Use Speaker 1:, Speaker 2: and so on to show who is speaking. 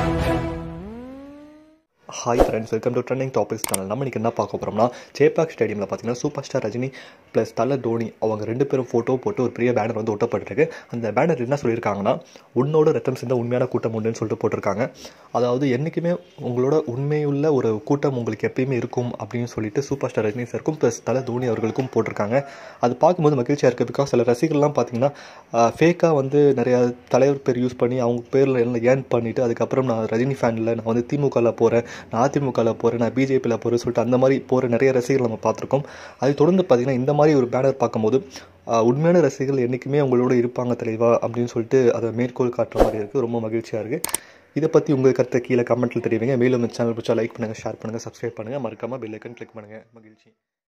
Speaker 1: hi friends welcome to trending topics channel நம்ம இன்றைக்கி என்ன பார்க்க போகிறோம்னா சேப்பாக் ஸ்டேடியமில் பார்த்தீங்கன்னா சூப்பர் ஸ்டார் ரஜினி ப்ளஸ் தல தோனி அவங்க ரெண்டு பேரும் ஃபோட்டோ போட்டு ஒரு பெரிய பேனர் வந்து ஒட்டப்பட்டிருக்கு அந்த பேனர் என்ன சொல்லியிருக்காங்கன்னா உன்னோட ரத்தம் சிந்த உண்மையான கூட்டம் உண்டுன்னு சொல்லிட்டு போட்டிருக்காங்க அதாவது என்றைக்குமே உங்களோட உண்மையுள்ள ஒரு கூட்டம் உங்களுக்கு எப்பயுமே இருக்கும் அப்படின்னு சொல்லிட்டு சூப்பர் ஸ்டார் ரஜினி சாருக்கும் ப்ளஸ் தல தோனி அவர்களுக்கும் போட்டிருக்காங்க அது பார்க்கும்போது மகிழ்ச்சியாக இருக்குது பிகாஸ் சில ரசிகர்கள்லாம் பார்த்தீங்கன்னா ஃபேக்காக வந்து நிறையா தலைவர் பேர் யூஸ் பண்ணி அவங்க பேரில் எல்லாம் ஏர்ன் பண்ணிவிட்டு அதுக்கப்புறம் நான் ரஜினி ஃபேனில் நான் வந்து திமுகவில் போகிறேன் நான் அதிமுகவில் போகிறேன் நான் பிஜேபியில் போகிறேன் சொல்லிட்டு அந்த மாதிரி போகிற நிறைய ரசிகர்கள் நம்ம பார்த்துருக்கோம் அது தொடர்ந்து பார்த்திங்கன்னா இந்த மாதிரி ஒரு பேனர் பார்க்கும்போது ஆஹ், உண்மையான ரசிகர்கள் என்றைக்குமே உங்களோட இருப்பாங்க தலைவா அப்படின்னு சொல்லிட்டு அதை மேற்கோள் காட்டுற மாதிரி இருக்குது ரொம்ப மகிழ்ச்சியாக இருக்குது இதை பற்றி உங்கள் கருத்தை கீழே கமெண்ட்டில் தெரிவிங்க மேலும் இந்த சேனல் பிடிச்சா லைக் பண்ணுங்கள் ஷேர் பண்ணுங்கள் சப்ஸ்கிரைப் பண்ணுங்கள் மறக்காமல் பெல் ஐக்கன் கிளிக் பண்ணுங்கள் மகிழ்ச்சி